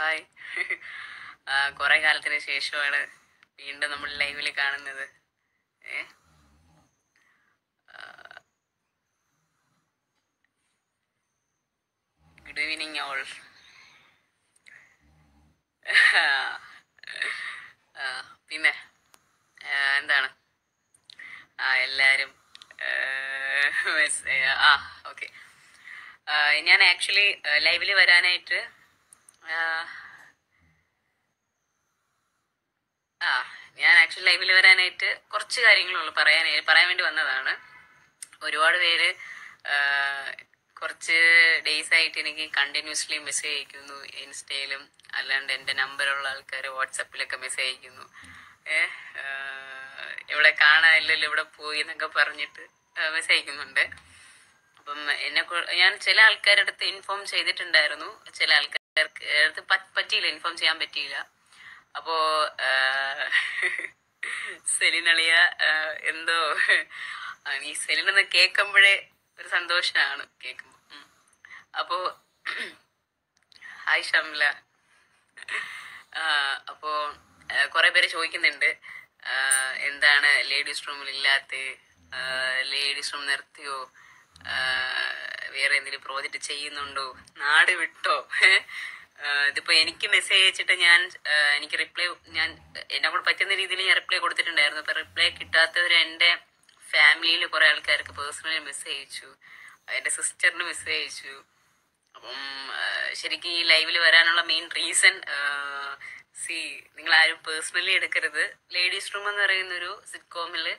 hi കുറെ കാലത്തിന് ശേഷമാണ് വീണ്ടും നമ്മൾ ലൈവിൽ കാണുന്നത് ഏ ഗുഡ് ഈവനിങ് ഓൾ പിന്നെ ആ, എന്താണ് ആ എല്ലാവരും ആ ഓക്കെ ഞാൻ ആക്ച്വലി ലൈവിൽ വരാനായിട്ട് ആ, ആ ഞാൻ ആക്ച്വലി ലൈവിൽ വരാനായിട്ട് കുറച്ച് കാര്യങ്ങളുള്ളൂ പറയാൻ പറയാൻ വേണ്ടി വന്നതാണ് ഒരുപാട് പേര് ആ, കുറച്ച് ഡേയ്സ് ആയിട്ട് എനിക്ക് കണ്ടിന്യൂസ്ലി മെസ്സേജ് അയക്കുന്നു ഇൻസ്റ്റയിലും അല്ലാണ്ട് എൻ്റെ നമ്പറുള്ള ആൾക്കാർ വാട്സപ്പിലൊക്കെ മെസ്സേജ് അയക്കുന്നു ഏ ആ, ഇവിടെ കാണാനില്ലല്ലോ ഇവിടെ പോയി എന്നൊക്കെ പറഞ്ഞിട്ട് മെസ്സേജ് അയക്കുന്നുണ്ട് അപ്പം എന്നെ കൊ- ഞാൻ ചില ആൾക്കാരുടെ അടുത്ത് ഇൻഫോം ചെയ്തിട്ടുണ്ടായിരുന്നു ചില ആൾക്കാർക്ക് അടുത്ത് പ- പറ്റിയില്ല ഇൻഫോം ചെയ്യാൻ പറ്റിയില്ല അപ്പോ സെലിനളിയ എന്തോ ആ, ഈ സെലിനെന്ന് കേൾക്കുമ്പോഴേ ഒരു സന്തോഷമാണ് കേൾക്കുമ്പോൾ അപ്പോ ഹായ് ഷംല ആ, അപ്പോ ആ, കുറെ പേര് ചോദിക്കുന്നുണ്ട് ആ, എന്താണ് ലേഡീസ് റൂമിൽ ഇല്ലാത്ത ലേഡീസ് റൂം നിർത്തിയോ ആ, വേറെ എന്തെങ്കിലും പ്രോജക്റ്റ് ചെയ്യുന്നുണ്ടോ നാട് വിട്ടോ ആ, ഇതിപ്പോ എനിക്ക് മെസ്സേജ് അയച്ചിട്ട് ഞാൻ ആ, എനിക്ക് റിപ്ലൈ ഞാൻ എന്നെ കൂടെ പറ്റുന്ന രീതിയിൽ ഞാൻ റിപ്ലൈ കൊടുത്തിട്ടുണ്ടായിരുന്നു അപ്പൊ റിപ്ലൈ കിട്ടാത്തവർ എന്റെ ഫാമിലിയിൽ കുറെ ആൾക്കാർക്ക് പേഴ്സണലി മെസ്സേജ് അയച്ചു എന്റെ സിസ്റ്ററിന് മെസ്സേജ് അയച്ചു അപ്പം ആ, ശരിക്കും ഈ ലൈവിൽ വരാനുള്ള മെയിൻ റീസൺ സി നിങ്ങൾ ആരും പേഴ്സണലി എടുക്കരുത് ലേഡീസ് റൂം എന്ന് പറയുന്ന ഒരു സിറ്റ്കോമില്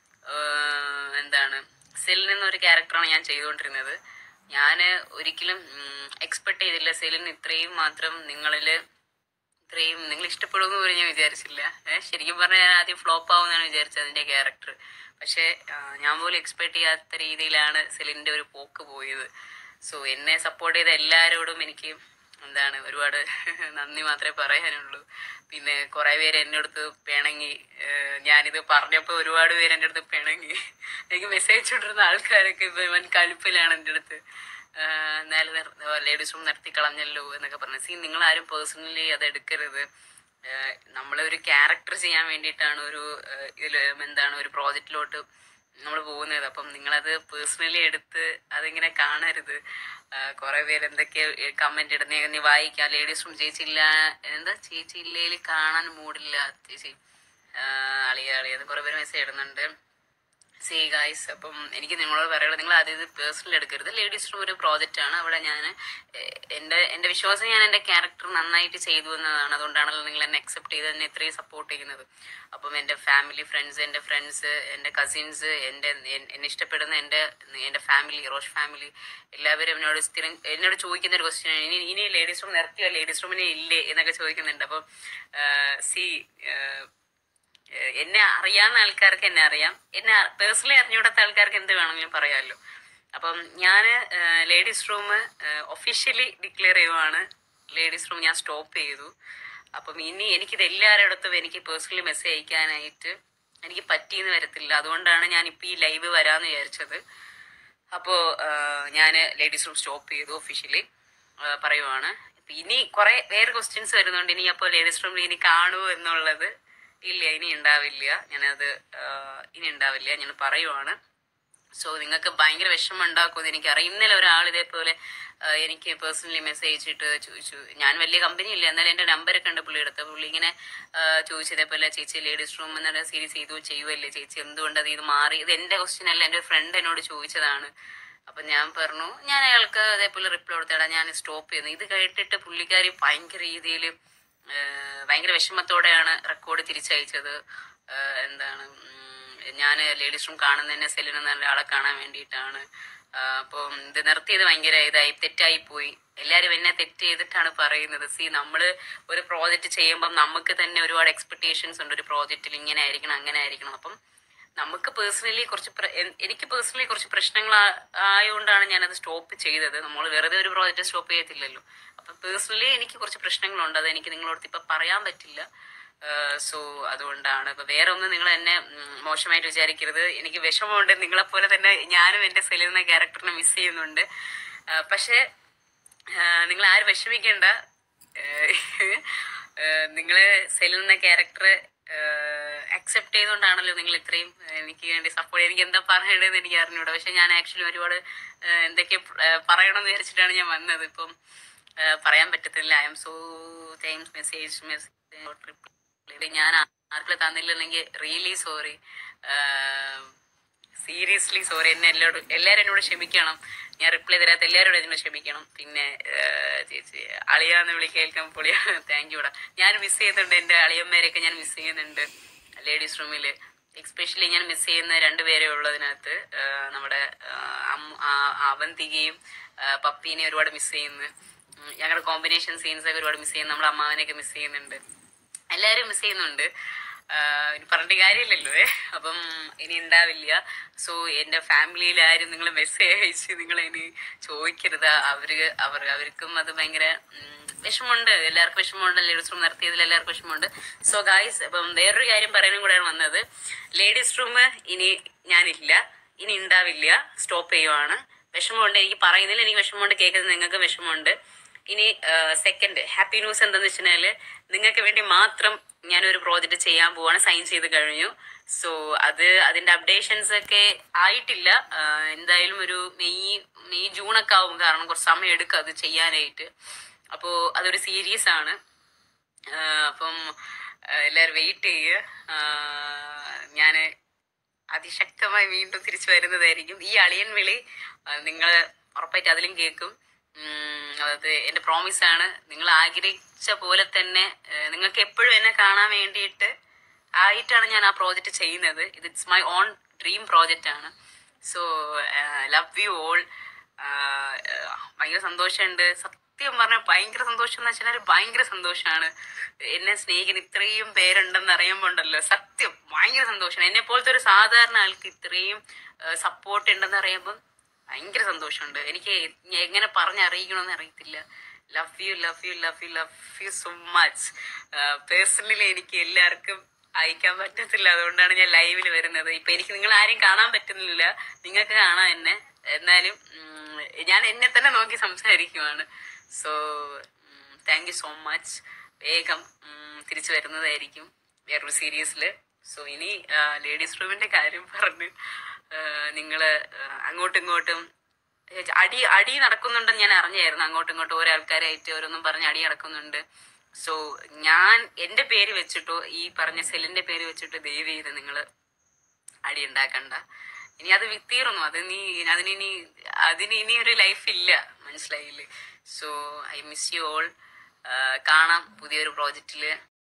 എന്താണ് സെല്ലിൻ എന്നൊരു ക്യാരക്ടറാണ് ഞാൻ ചെയ്തുകൊണ്ടിരുന്നത് ഞാൻ ഒരിക്കലും എക്സ്പെക്ട് ചെയ്തില്ല സെല്ലിന് ഇത്രയും മാത്രം നിങ്ങളില് ഇത്രയും നിങ്ങൾ ഇഷ്ടപ്പെടുമെന്ന് പോലും ഞാൻ വിചാരിച്ചില്ല ഏഹ് ശരിക്കും പറഞ്ഞാൽ ഞാൻ ആദ്യം ഫ്ലോപ്പ് ആവുമെന്നാണ് വിചാരിച്ചത് അതിന്റെ ക്യാരക്ടർ പക്ഷെ ഞാൻ പോലും എക്സ്പെക്ട് ചെയ്യാത്ത രീതിയിലാണ് സെലിന്റെ ഒരു പോക്ക് പോയത് സോ എന്നെ സപ്പോർട്ട് ചെയ്ത എല്ലാവരോടും എനിക്ക് എന്താണ് ഒരുപാട് നന്ദി മാത്രമേ പറയാനുള്ളൂ പിന്നെ കുറെ പേര് എൻ്റെ അടുത്ത് പിണങ്ങി ഏഹ് ഞാനിത് പറഞ്ഞപ്പോൾ ഒരുപാട് പേര് എൻ്റെ അടുത്ത് പിണങ്ങി എനിക്ക് മെസ്സേജ് ഇട്ടിരുന്ന ആൾക്കാരൊക്കെ ഇപ്പൊ ഇവൻ കലിപ്പിലാണ് എൻ്റെ അടുത്ത് ആഹ് എന്നാലും ലേഡീസ് റൂം നടത്തി കളഞ്ഞല്ലോ എന്നൊക്കെ പറഞ്ഞു സീ നിങ്ങൾ ആരും പേഴ്സണലി അത് എടുക്കരുത് ആഹ് നമ്മളൊരു ക്യാരക്ടർ ചെയ്യാൻ വേണ്ടിയിട്ടാണ് ഒരു ആഹ് ഇതില് എന്താണ് ഒരു പ്രോജക്റ്റിലോട്ട് നമ്മൾ പോകുന്നത് അപ്പം നിങ്ങളത് പേഴ്സണലി എടുത്ത് അതിങ്ങനെ കാണരുത് ആഹ് കുറെ പേര് എന്തൊക്കെ കമന്റ് ഇടുന്ന നീ വായിക്കാം ലേഡീസ് റൂം ചേച്ചി ഇല്ല എന്താ ചേച്ചി ഇല്ലേല് കാണാൻ മൂടില്ല ചേച്ചി ആഹ് അളിയ അളിയ കുറെ പേര് മെസ്സേജ് ഇടുന്നുണ്ട് സേ ഗായ്സ് അപ്പം എനിക്ക് നിങ്ങളോട് പറയുള്ളത് നിങ്ങൾ അത് ഇത് പേഴ്സണൽ എടുക്കരുത് ലേഡീസ് റൂം ഒരു പ്രോജക്റ്റ് ആണ് അവിടെ ഞാൻ എന്റെ എന്റെ വിശ്വാസം ഞാൻ എന്റെ ക്യാരക്ടർ നന്നായിട്ട് ചെയ്തു എന്നതാണ് അതുകൊണ്ടാണല്ലോ നിങ്ങൾ എന്നെ അക്സെപ്റ്റ് ചെയ്ത് എന്നെ ഇത്രയും സപ്പോർട്ട് ചെയ്യുന്നത് അപ്പം എന്റെ ഫാമിലി ഫ്രണ്ട്സ് എന്റെ ഫ്രണ്ട്സ് എന്റെ കസിൻസ് എന്റെ എൻ- എന്നെ ഇഷ്ടപ്പെടുന്ന എന്റെ എന്റെ ഫാമിലി റോഷ് ഫാമിലി എല്ലാവരും എന്നോട് സ്ഥിരം എന്നോട് ചോദിക്കുന്ന ഒരു ക്വസ്റ്റ്യൻ ഇനി ഇനി ലേഡീസ് റൂം നിർത്തിയോ ലേഡീസ് റൂമിനെ ഇല്ലേ എന്നൊക്കെ ചോദിക്കുന്നുണ്ട് അപ്പം സി ഏഹ് എന്നെ അറിയാവുന്ന ആൾക്കാർക്ക് എന്നെ അറിയാം എന്നെ പേഴ്സണലി അറിഞ്ഞുകൂടാത്ത ആൾക്കാർക്ക് എന്ത് വേണമെങ്കിലും പറയാമല്ലോ അപ്പം ഞാൻ ലേഡീസ് റൂം ഒഫീഷ്യലി ഡിക്ലെയർ ചെയ്യുവാണ് ലേഡീസ് റൂം ഞാൻ സ്റ്റോപ്പ് ചെയ്തു അപ്പം ഇനി എനിക്കിത് എല്ലാവരുടെ എനിക്ക് പേഴ്സണലി മെസ്സേജ് അയക്കാനായിട്ട് എനിക്ക് പറ്റിയെന്ന് വരത്തില്ല അതുകൊണ്ടാണ് ഞാൻ ഇപ്പം ഈ ലൈവ് വരാമെന്ന് വിചാരിച്ചത് അപ്പോൾ ഞാൻ ലേഡീസ് റൂം സ്റ്റോപ്പ് ചെയ്തു ഒഫീഷ്യലി പറയുവാണ് ഇപ്പൊ ഇനി കുറെ വേറെ ക്വസ്റ്റ്യൻസ് വരുന്നുണ്ട് ഇനി അപ്പോൾ ലേഡീസ് റൂമിൽ ഇനി കാണുമോ എന്നുള്ളത് ഇല്ല ഇനി ഉണ്ടാവില്ല ഞാനത് ആ, ഇനി ഉണ്ടാവില്ല ഞാൻ പറയുവാണ് സോ നിങ്ങൾക്ക് ഭയങ്കര വിഷമം ഉണ്ടാക്കുമെന്ന് എനിക്കറിയാം ഇന്നലെ ഒരാൾ ഇതേപോലെ ആ, എനിക്ക് പേഴ്സണലി മെസ്സേജ് അയച്ചിട്ട് ചോദിച്ചു ഞാൻ വലിയ കമ്പനി ഇല്ല എന്നാലും എന്റെ നമ്പരൊക്കെ ഉണ്ട് പുള്ളി എടുത്ത പുള്ളി ഇങ്ങനെ ആ, ചോദിച്ചു ഇതേപോലെ ചേച്ചി ലേഡീസ് റൂം എന്നുള്ള സീരീസ് ചെയ്തു ചെയ്യുമല്ലേ ചേച്ചി എന്തുകൊണ്ട് അത് ഇത് മാറി ഇത് എന്റെ ക്വസ്റ്റ്യൻ അല്ല എന്റെ ഫ്രണ്ട് എന്നോട് ചോദിച്ചതാണ് അപ്പൊ ഞാൻ പറഞ്ഞു ഞാൻ അയാൾക്ക് അതേപോലെ റിപ്ലൈ കൊടുത്തേടാ ഞാൻ സ്റ്റോപ്പ് ചെയ്യുന്നു ഇത് കേട്ടിട്ട് പുള്ളിക്കാരി ഭയങ്കര രീതിയിൽ ഭയങ്കര വിഷമത്തോടെയാണ് റെക്കോർഡ് തിരിച്ചയച്ചത് ഏഹ് എന്താണ് ഞാൻ ലേഡീസ് റൂം കാണുന്നതന്നെ സെല്ലിന് നല്ല ആളെ കാണാൻ വേണ്ടിയിട്ടാണ് ആഹ് അപ്പം ഇത് നിർത്തിയത് ഭയങ്കര ഇതായി തെറ്റായി പോയി എല്ലാരും എന്നെ തെറ്റ് ചെയ്തിട്ടാണ് പറയുന്നത് സി നമ്മള് ഒരു പ്രോജക്റ്റ് ചെയ്യുമ്പം നമുക്ക് തന്നെ ഒരുപാട് എക്സ്പെക്ടേഷൻസ് ഉണ്ട് ഒരു പ്രോജക്റ്റിൽ ഇങ്ങനെ ആയിരിക്കണം അങ്ങനെ ആയിരിക്കണം അപ്പം നമുക്ക് പേഴ്സണലി കുറച്ച് പ്ര- എൻ- എനിക്ക് പേഴ്സണലി കുറച്ച് പ്രശ്നങ്ങൾ ആ- ആയതുകൊണ്ടാണ് ഞാനത് സ്റ്റോപ്പ് ചെയ്തത് നമ്മൾ വെറുതെ ഒരു പ്രോജക്റ്റ് സ്റ്റോപ്പ് ചെയ്യത്തില്ലല്ലോ അപ്പൊ പേഴ്സണലി എനിക്ക് കുറച്ച് പ്രശ്നങ്ങളുണ്ട് അത് എനിക്ക് നിങ്ങളോട് ഇപ്പൊ പറയാൻ പറ്റില്ല സോ അതുകൊണ്ടാണ് ഇപ്പൊ വേറെ ഒന്നും നിങ്ങൾ എന്നെ ഉം, മോശമായിട്ട് വിചാരിക്കരുത് എനിക്ക് വിഷമമുണ്ട് നിങ്ങളെ പോലെ തന്നെ ഞാനും എന്റെ സെലിന ക്യാരക്ടറിനെ മിസ് ചെയ്യുന്നുണ്ട് ആ, പക്ഷേ നിങ്ങൾ ആരും വിഷമിക്കേണ്ട നിങ്ങള് സെലിൻ എന്ന ക്യാരക്ടർ അക്സെപ്റ്റ് ചെയ്തുകൊണ്ടാണല്ലോ നിങ്ങൾ ഇത്രയും ഏഹ്, എനിക്ക് വേണ്ടി സപ്പോർട്ട് എനിക്ക് എന്താ പറയേണ്ടതെന്ന് എനിക്ക് അറിഞ്ഞൂടാ പക്ഷെ ഞാൻ ആക്ച്വലി ഒരുപാട് ഏഹ്, എന്തൊക്കെ ഏഹ്, പറയണമെന്ന് വിചാരിച്ചിട്ടാണ് ഞാൻ വന്നത് ഇപ്പം ഏഹ്, പറയാൻ പറ്റത്തില്ല I'm so times message message ഞാൻ ആർക്കും തന്നില്ലെങ്കിൽ റിയലി സോറി സീരിയസ്ലി സോറി എന്നെ എല്ലാവരും എല്ലാവരും എന്നോട് ക്ഷമിക്കണം ഞാൻ റിപ്ലൈ തരാത്ത എല്ലാവരോടും എന്നോട് ക്ഷമിക്കണം പിന്നെ ഏഹ്, ചേച്ചി അളിയാന്ന് വിളി കേൾക്കാൻ പൊളിയാണ് താങ്ക് യൂടാ ഞാൻ മിസ് ചെയ്യുന്നുണ്ട് എൻ്റെ അളിയന്മാരെയൊക്കെ ഞാൻ മിസ് ചെയ്യുന്നുണ്ട് ലേഡീസ് റൂമിൽ എക്സ്പെഷ്യലി ഞാൻ മിസ് ചെയ്യുന്ന രണ്ടുപേരെ ഉള്ളതിനകത്ത് ഏഹ്, നമ്മുടെ ഏഹ്, അമ്മ- ആ- അവന്തികയും ഏഹ്, പപ്പീനെയും ഒരുപാട് മിസ് ചെയ്യുന്നു ഉം, ഞങ്ങളുടെ കോമ്പിനേഷൻ സീൻസ് ഒക്കെ ഒരുപാട് മിസ് ചെയ്യുന്നു നമ്മുടെ അമ്മാവനെയൊക്കെ മിസ് ചെയ്യുന്നുണ്ട് എല്ലാവരും മിസ് ചെയ്യുന്നുണ്ട് ആഹ് ഇനി പറഞ്ഞിട്ട് കാര്യമില്ലല്ലോ ഏ അപ്പം ഇനി ഉണ്ടാവില്ല സോ എന്റെ ഫാമിലിയിൽ ആരും നിങ്ങൾ മെസ്സേജ് അയച്ച് നിങ്ങൾ ഇനി ചോദിക്കരുത് അവര് അവർ അവർക്കും അത് ഭയങ്കര ഉം, വിഷമമുണ്ട് എല്ലാവർക്കും വിഷമമുണ്ട് ലേഡീസ് റൂം നടത്തിയതിൽ എല്ലാവർക്കും വിഷമമുണ്ട് സോ ഗായ്സ് അപ്പം വേറൊരു കാര്യം പറയാനും കൂടെയാണ് വന്നത് ലേഡീസ് റൂം ഇനി ഞാനില്ല ഇനി ഉണ്ടാവില്ല സ്റ്റോപ്പ് ചെയ്യുവാണ് വിഷമമുണ്ട് എനിക്ക് പറയുന്നതിൽ എനിക്ക് വിഷമമുണ്ട് കേൾക്കുന്നത് നിങ്ങൾക്ക് വിഷമമുണ്ട് ഇനി സെക്കൻഡ് ഹാപ്പി ന്യൂസ് എന്താന്ന് വെച്ചാല് നിങ്ങൾക്ക് വേണ്ടി മാത്രം ഞാനൊരു പ്രോജക്റ്റ് ചെയ്യാൻ പോവാണ് സൈൻ ചെയ്ത് കഴിഞ്ഞു സോ അത് അതിന്റെ അപ്ഡേഷൻസ് ഒക്കെ ആയിട്ടില്ല ആ, എന്തായാലും ഒരു മെയ് മെയ് ജൂൺ ഒക്കെ ആവും കാരണം കുറച്ച് സമയം എടുക്കും അത് ചെയ്യാനായിട്ട് അപ്പോൾ അതൊരു സീരീസ് ആണ് ആ, അപ്പം ആ, എല്ലാവരും വെയിറ്റ് ചെയ്യുക ഞാൻ അതിശക്തമായി വീണ്ടും തിരിച്ചു വരുന്നതായിരിക്കും ഈ അളിയൻ വിളി നിങ്ങൾ ഉറപ്പായിട്ട് അതിലും കേൾക്കും ഉം, അത് എന്റെ പ്രോമിസ് ആണ് നിങ്ങൾ ആഗ്രഹിച്ച പോലെ തന്നെ ഏഹ്, നിങ്ങൾക്ക് എപ്പോഴും എന്നെ കാണാൻ വേണ്ടിയിട്ട് ആയിട്ടാണ് ഞാൻ ആ പ്രോജക്റ്റ് ചെയ്യുന്നത് ഇത് it's my own dream project ആണ് സോ ലവ് യു ഓൾ ഭയങ്കര സന്തോഷമുണ്ട് സത്യം പറഞ്ഞാൽ ഭയങ്കര സന്തോഷം എന്ന് വെച്ചാൽ ഭയങ്കര സന്തോഷമാണ് എന്നെ സ്നേഹിക്കുന്ന ഇത്രയും പേരുണ്ടെന്ന് അറിയുമ്പോണ്ടല്ലോ സത്യം ഭയങ്കര സന്തോഷമാണ് എന്നെ പോലത്തെ ഒരു സാധാരണ ആൾക്ക് ഇത്രയും സപ്പോർട്ട് ഉണ്ടെന്ന് അറിയുമ്പോൾ ഭയങ്കര സന്തോഷമുണ്ട് എനിക്ക് എങ്ങനെ പറഞ്ഞറിയിക്കണമെന്ന് അറിയത്തില്ല love you love you love you love you so much personally എനിക്ക് എല്ലാവർക്കും അയക്കാൻ പറ്റത്തില്ല അതുകൊണ്ടാണ് ഞാൻ ലൈവിൽ വരുന്നത് ഇപ്പൊ എനിക്ക് നിങ്ങൾ ആരും കാണാൻ പറ്റുന്നില്ല നിങ്ങൾക്ക് കാണാം എന്നെ എന്നാലും ഉം, ഞാൻ എന്നെ തന്നെ നോക്കി സംസാരിക്കുവാണ് so thank you so much വേഗം ഉം, തിരിച്ചു വരുന്നതായിരിക്കും വേറൊരു സീരീസില് സോ ഇനി ലേഡീസ് റൂമിന്റെ കാര്യം പറഞ്ഞ് നിങ്ങൾ അങ്ങോട്ടും ഇങ്ങോട്ടും ഏ, അടി അടി നടക്കുന്നുണ്ടെന്ന് ഞാൻ അറിഞ്ഞായിരുന്നു അങ്ങോട്ടും ഇങ്ങോട്ടും ഓരോ ആൾക്കാരായിട്ട് ഓരോന്നും പറഞ്ഞ് അടി നടക്കുന്നുണ്ട് സോ ഞാൻ എന്റെ പേര് വെച്ചിട്ടോ ഈ പറഞ്ഞ സെല്ലിന്റെ പേര് വെച്ചിട്ടോ ദയവ് ചെയ്ത് നിങ്ങൾ അടി ഉണ്ടാക്കണ്ട ഇനി അത് വി- തീർന്നു അത് നീ അതിനി അതിന് ഇനി ഒരു ലൈഫ് ഇല്ല മനസ്സിലായില്ലേ so I miss you all കാണാം പുതിയൊരു പ്രോജക്റ്റില്